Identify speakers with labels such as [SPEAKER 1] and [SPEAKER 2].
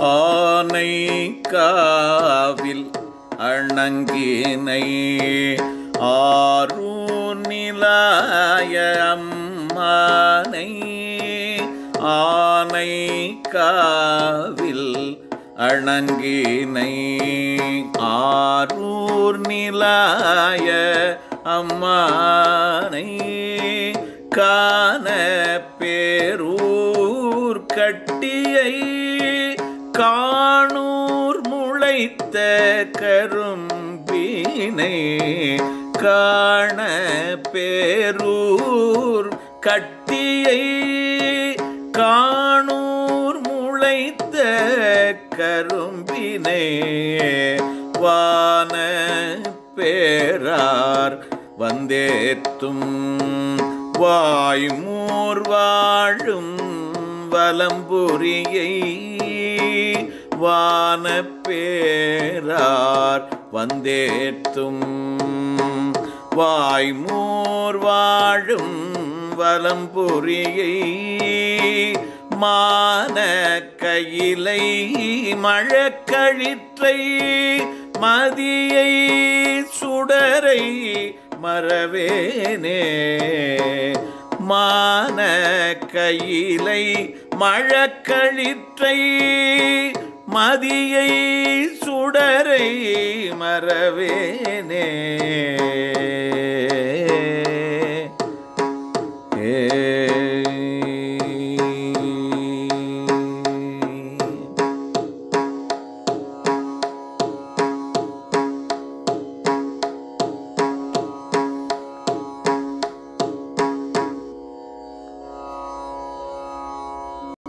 [SPEAKER 1] ஆனை காவில் அணங்கினை ஆரூர் நிலாய அம்மானை ஆனை காவில் அணங்கினை ஆரூர் நிலாய அம்மானை காண பேரூர் கட்டியை காணூர் முளைத்த கரும்பினை காண பேரூர் கட்டியை காணூர் முளைத்த கரும்பினை வான பேரார் வந்தேத்தும் வாய்மூர் வாழும் வலம்புரியை வான பேரார் வந்தேத்தும் வாய்மூர் வாழும் வலம்புரியை மான கையிலை மழக்கழிற்றை மதியை சுடரை மறவேனே மான கையிலை மழக்கழிற்றை மதியை சுடரை மறவேனே